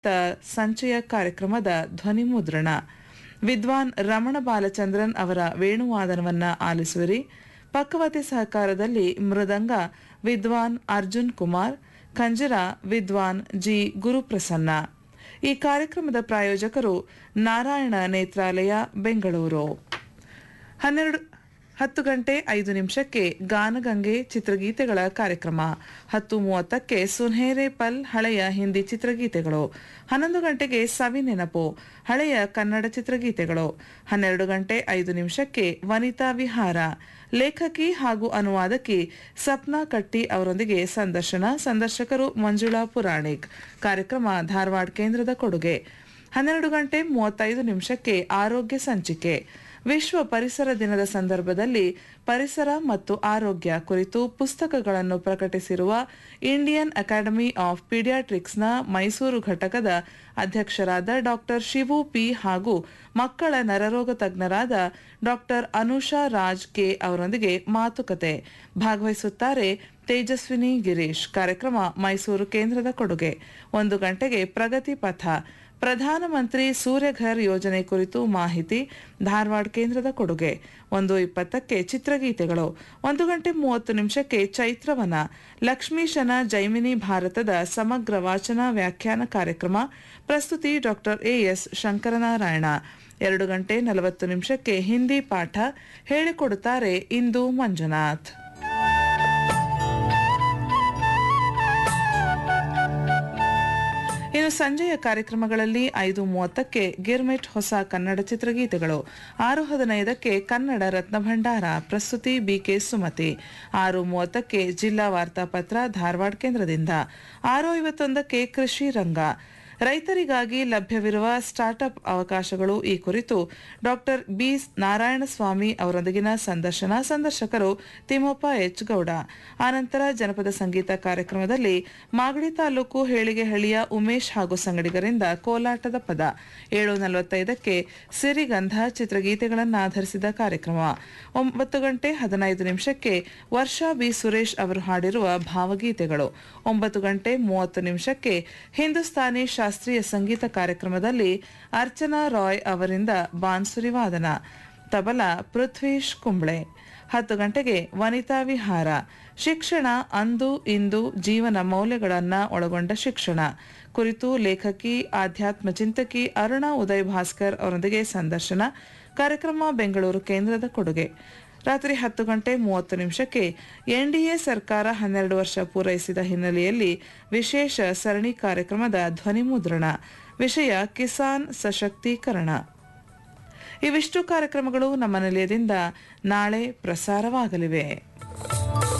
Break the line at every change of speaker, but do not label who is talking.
ತ ಸಂಚಯ ಕಾರ್ಯಕ್ರಮದ ಧ್ವನಿ ಮುದ್ರಣ ವಿದ್ವಾನ್ ರಮಣ ಬಾಲಚಂದ್ರನ್ ಅವರ ವೇಣುವಾದನವನ್ನ ಆಲಿಸುವಿರಿ ಪಕ್ಕವತೆ ಸಹಕಾರದಲ್ಲಿ ಮೃದಂಗ ವಿದ್ವಾನ್ ಅರ್ಜುನ್ ಕುಮಾರ್ ಖಂಜರ ವಿದ್ವಾನ್ ಜಿ ಗುರುಪ್ರಸನ್ನ ಈ ಕಾರ್ಯಕ್ರಮದ ಪ್ರಾಯೋಜಕರು ನಾರಾಯಣ ನೇತ್ರಾಲಯ ಬೆಂಗಳೂರು ಹನ್ನೆರಡು ಹತ್ತು ಗಂಟೆ ಐದು ನಿಮಿಷಕ್ಕೆ ಗಾನಗಂಗೆ ಚಿತ್ರಗೀತೆಗಳ ಕಾರ್ಯಕ್ರಮ ಹತ್ತು ಮೂವತ್ತಕ್ಕೆ ಸುನ್ಹೇರೆ ಪಲ್ ಹಳೆಯ ಹಿಂದಿ ಚಿತ್ರಗೀತೆಗಳು ಹನ್ನೊಂದು ಗಂಟೆಗೆ ಸವಿ ನೆನಪು ಹಳೆಯ ಕನ್ನಡ ಚಿತ್ರಗೀತೆಗಳು ಹನ್ನೆರಡು ಗಂಟೆ ಐದು ನಿಮಿಷಕ್ಕೆ ವನಿತಾ ವಿಹಾರ ಲೇಖಕಿ ಹಾಗೂ ಅನುವಾದಕಿ ಸಪ್ನಾ ಕಟ್ಟಿ ಅವರೊಂದಿಗೆ ಸಂದರ್ಶನ ಸಂದರ್ಶಕರು ಮಂಜುಳಾ ಪುರಾಣಿಕ್ ಕಾರ್ಯಕ್ರಮ ಧಾರವಾಡ ಕೇಂದ್ರದ ಕೊಡುಗೆ ಹನ್ನೆರಡು ಗಂಟೆ ಮೂವತ್ತೈದು ನಿಮಿಷಕ್ಕೆ ಆರೋಗ್ಯ ಸಂಚಿಕೆ ವಿಶ್ವ ಪರಿಸರ ದಿನದ ಸಂದರ್ಭದಲ್ಲಿ ಪರಿಸರ ಮತ್ತು ಆರೋಗ್ಯ ಕುರಿತು ಪುಸ್ತಕಗಳನ್ನು ಪ್ರಕಟಿಸಿರುವ ಇಂಡಿಯನ್ ಅಕಾಡೆಮಿ ಆಫ್ ಪೀಡಿಯಾಟ್ರಿಕ್ಸ್ನ ಮೈಸೂರು ಘಟಕದ ಅಧ್ಯಕ್ಷರಾದ ಡಾಕ್ಟರ್ ಶಿವು ಪಿ ಹಾಗೂ ಮಕ್ಕಳ ನರರೋಗ ತಜ್ಞರಾದ ಡಾಕ್ಟರ್ ಅನುಷಾ ರಾಜ್ ಕೆ ಅವರೊಂದಿಗೆ ಮಾತುಕತೆ ಭಾಗವಹಿಸುತ್ತಾರೆ ತೇಜಸ್ವಿನಿ ಗಿರೀಶ್ ಕಾರ್ಯಕ್ರಮ ಮೈಸೂರು ಕೇಂದ್ರದ ಕೊಡುಗೆ ಒಂದು ಗಂಟೆಗೆ ಪ್ರಗತಿ ಪಥ ಪ್ರಧಾನಮಂತ್ರಿ ಸೂರ್ಯಘರ್ ಯೋಜನೆ ಕುರಿತು ಮಾಹಿತಿ ಧಾರವಾಡ ಕೇಂದ್ರದ ಕೊಡುಗೆ ಒಂದು ಇಪ್ಪತ್ತಕ್ಕೆ ಚಿತ್ರಗೀತೆಗಳು ಒಂದು ಗಂಟೆ ಮೂವತ್ತು ನಿಮಿಷಕ್ಕೆ ಚೈತ್ರವನ ಲಕ್ಷ್ಮೀಶನ ಜೈಮಿನಿ ಭಾರತದ ಸಮಗ್ರ ವಾಚನ ವ್ಯಾಖ್ಯಾನ ಕಾರ್ಯಕ್ರಮ ಪ್ರಸ್ತುತಿ ಡಾಕ್ಟರ್ ಎಎಸ್ ಶಂಕರನಾರಾಯಣ ಎರಡು ಗಂಟೆ ನಲವತ್ತು ನಿಮಿಷಕ್ಕೆ ಹಿಂದಿ ಪಾಠ ಹೇಳಿಕೊಡುತ್ತಾರೆ ಇಂದು ಮಂಜುನಾಥ್ ಇನ್ನು ಸಂಜೆಯ ಕಾರ್ಯಕ್ರಮಗಳಲ್ಲಿ ಐದು ಮೂವತ್ತಕ್ಕೆ ಗಿರ್ಮಿಟ್ ಹೊಸ ಕನ್ನಡ ಚಿತ್ರಗೀತೆಗಳು ಆರು ಹದಿನೈದಕ್ಕೆ ಕನ್ನಡ ರತ್ನ ಭಂಡಾರ ಪ್ರಸ್ತುತಿ ಬಿಕೆ ಸುಮತಿ ಆರು ಮೂವತ್ತಕ್ಕೆ ಜಿಲ್ಲಾ ವಾರ್ತಾಪತ್ರ ಧಾರವಾಡ ಕೇಂದ್ರದಿಂದ ಆರು ಐವತ್ತೊಂದಕ್ಕೆ ಕೃಷಿ ರಂಗ ರೈತರಿಗಾಗಿ ಲಭ್ಯವಿರುವ ಸ್ಟಾರ್ಟ್ಅಪ್ ಅವಕಾಶಗಳು ಈ ಕುರಿತು ಡಾಕ್ಟರ್ ಬಿ ನಾರಾಯಣಸ್ವಾಮಿ ಅವರೊಂದಿಗಿನ ಸಂದರ್ಶನ ಸಂದರ್ಶಕರು ತಿಮ್ಮಪ್ಪ ಎಚ್ ಗೌಡ ಆನಂತರ ಜನಪದ ಸಂಗೀತ ಕಾರ್ಯಕ್ರಮದಲ್ಲಿ ಮಾಗಡಿ ತಾಲೂಕು ಹೇಳಿಗೆಹಳ್ಳಿಯ ಉಮೇಶ್ ಹಾಗೂ ಸಂಗಡಿಗರಿಂದ ಕೋಲಾಟದ ಪದ ಏಳು ನಲವತ್ತೈದಕ್ಕೆ ಸಿರಿಗಂಧ ಚಿತ್ರಗೀತೆಗಳನ್ನು ಆಧರಿಸಿದ ಕಾರ್ಯಕ್ರಮ ಒಂಬತ್ತು ಗಂಟೆ ಹದಿನೈದು ನಿಮಿಷಕ್ಕೆ ವರ್ಷಾ ಬಿ ಸುರೇಶ್ ಅವರು ಹಾಡಿರುವ ಭಾವಗೀತೆಗಳು ಒಂಬತ್ತು ಗಂಟೆ ಮೂವತ್ತು ನಿಮಿಷಕ್ಕೆ ಹಿಂದೂಸ್ತಾನಿ ಶಾಸ್ತ್ರೀಯ ಸಂಗೀತ ಕಾರ್ಯಕ್ರಮದಲ್ಲಿ ಅರ್ಚನಾ ರಾಯ್ ಅವರಿಂದ ಬಾನ್ಸುರಿ ವಾದನ ತಬಲಾ ಪೃಥ್ವೀಶ್ ಕುಂಬ್ಳೆ ಹತ್ತು ಗಂಟೆಗೆ ವನಿತಾ ವಿಹಾರ ಶಿಕ್ಷಣ ಅಂದು ಇಂದು ಜೀವನ ಮೌಲ್ಯಗಳನ್ನ ಒಳಗೊಂಡ ಶಿಕ್ಷಣ ಕುರಿತು ಲೇಖಕಿ ಆಧ್ಯಾತ್ಮ ಚಿಂತಕಿ ಅರುಣಾ ಉದಯ್ ಭಾಸ್ಕರ್ ಅವರೊಂದಿಗೆ ಸಂದರ್ಶನ ಕಾರ್ಯಕ್ರಮ ಬೆಂಗಳೂರು ಕೇಂದ್ರದ ಕೊಡುಗೆ ರಾತ್ರಿ ಹತ್ತು ಗಂಟೆ ಮೂವತ್ತು ನಿಮಿಷಕ್ಕೆ ಎನ್ಡಿಎ ಸರ್ಕಾರ ಹನ್ನೆರಡು ವರ್ಷ ಪೂರೈಸಿದ ಹಿನ್ನೆಲೆಯಲ್ಲಿ ವಿಶೇಷ ಸರಣಿ ಕಾರ್ಯಕ್ರಮದ ಧ್ವನಿ ಮುದ್ರಣ ವಿಷಯ ಕಿಸಾನ್ ಸಶಕ್ತೀಕರಣ ಇವಿಷ್ಟು ಕಾರ್ಯಕ್ರಮಗಳು ನಮ್ಮ ನಿಲಯದಿಂದ ನಾಳೆ ಪ್ರಸಾರವಾಗಲಿವೆ